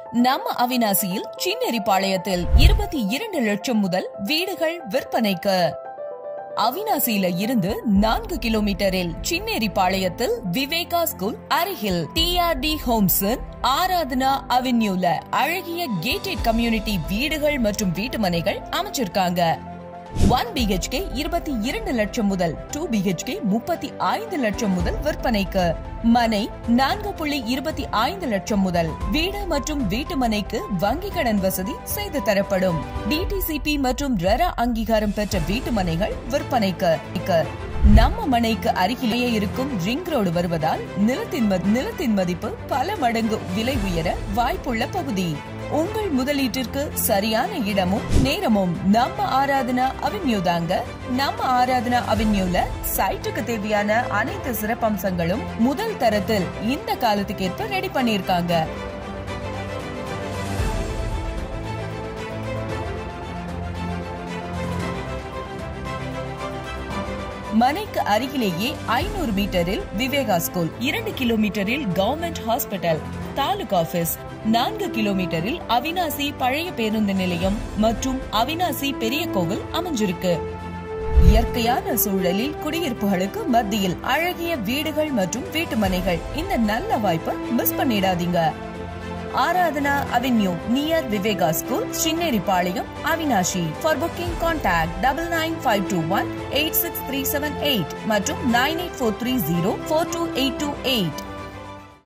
நம்ம அவினாசியில் சின்னரிப்பாளையத்தில் இருபத்தி இரண்டு லட்சம் முதல் வீடுகள் விற்பனைக்கு அவினாசியில இருந்து நான்கு கிலோமீட்டரில் சின்னேரிப்பாளையத்தில் விவேகா ஸ்கூல் அருகில் டிஆர்டி ஹோம்ஸ் ஆராதனா அவென்யூல அழகிய கேட்டட் கம்யூனிட்டி வீடுகள் மற்றும் வீட்டுமனைகள் அமைச்சிருக்காங்க ஒன் பிஹெச்கே இருபத்தி இரண்டு லட்சம் முதல் டூ பிஹெச்கே முப்பத்தி ஐந்து லட்சம் முதல் விற்பனைக்கு மனை நான்கு புள்ளி இருபத்தி ஐந்து லட்சம் முதல் வீடு மற்றும் வீட்டு மனைக்கு வங்கி கடன் வசதி செய்து தரப்படும் டிடிசிபி மற்றும் ரெரா அங்கீகாரம் பெற்ற வீட்டு மனைகள் விற்பனைக்கு இக்கு. நம்ம மனைக்கு அருகிலேயே இருக்கும் ரிங் ரோடு வருவதால் நிலத்தின் ம- நிலத்தின் மதிப்பு பல மடங்கு விலை உயர வாய்ப்புள்ள பகுதி உங்கள் முதலீட்டிற்கு சரியான இடமும் நேரமும் நம்ம ஆராதனா அவென்யூ தாங்க நம்ம ஆராதனா அவென்யூல சைட்டுக்கு தேவையான அனைத்து சிறப்பம்சங்களும் முதல் தரத்தில் இந்த காலத்துக்கு ஏற்ப ரெடி பண்ணியிருக்காங்க மனைக்கு அருகிலேயே ஐநூறு மீட்டரில் விவேகா ஸ்கூல் இரண்டு கிலோமீட்டரில் கவர்மெண்ட் ஹாஸ்பிட்டல் தாலுக் ஆபீஸ் நான்கு கிலோமீட்டரில் அவினாசி பழைய பேருந்து நிலையம் மற்றும் அவினாசி பெரிய கோவில் அமைஞ்சிருக்கு இயற்கையான சூழலில் குடியிருப்புகளுக்கு மத்தியில் அழகிய வீடுகள் மற்றும் வீட்டுமனைகள் இந்த நல்ல வாய்ப்பை மிஸ் பண்ணிடாதீங்க Aradhana avenue near Viveka school Chinneripalayam Avinashi for booking contact double nine five two one eight six three seven eight மற்றும் nine eight four three zero four two eight two eight